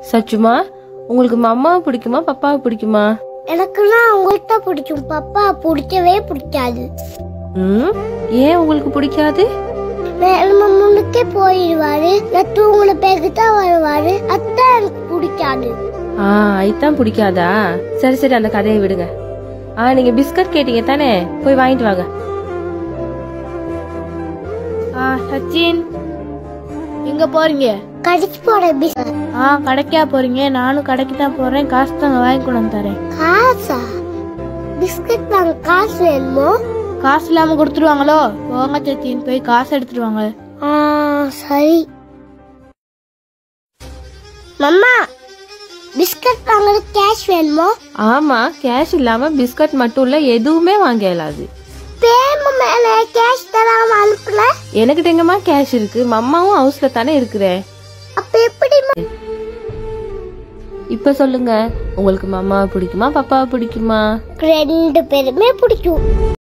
சச்சுமா உங்களுக்கு அம்மாவை பிடிக்குமா பப்பாவை பிடிக்குமா எனக்குலாம் அவங்கள்ட்ட பிடிக்கும் பப்பா பிடிக்கவே பிடிக்காது ம் ஏன் உங்களுக்கு பிடிக்காது நம்ம முன்னுக்கே போயிடுவாரு நான் தூங்குன பிறகு தான் வருவாரு அதான் எனக்கு பிடிக்காது ஆ ஐத்தான் பிடிக்காதா சரி சரி அந்த கதையை விடுங்க ஆ நீங்க பிஸ்கட் கேட்டீங்க தானே போய் வாங்கிட்டு வாங்க ஆ சச்சின் எங்க போறீங்க கடிச்சு போற பிஸ் ஆ கடைக்கா போறீங்க நானும் கடைக்கு தான் போறேன் காசு தாங்க வாங்கி கொண்டு வந்து தரேன் காசா பிஸ்கட் வாங்க காசு வேணுமோ காசு இல்லாம கொடுத்துருவாங்களோ போங்க சச்சின் போய் காசு எடுத்துட்டு வாங்க ஆ சரி மம்மா பிஸ்கட் வாங்குறது கேஷ் வேணுமோ ஆமா கேஷ் இல்லாம பிஸ்கட் மட்டும் இல்ல எதுவுமே வாங்க இயலாது பேம மேல கேஷ் தராம அனுப்புல எனக்கு எங்கம்மா கேஷ் இருக்கு மம்மாவும் ஹவுஸ்ல தானே இருக்கிறேன் அப்ப எப்படி இப்ப சொல்லுங்க உங்களுக்கு மம்மாவை பிடிக்குமா பப்பாவை பிடிக்குமா ரெண்டு பேருமே பிடிக்கும்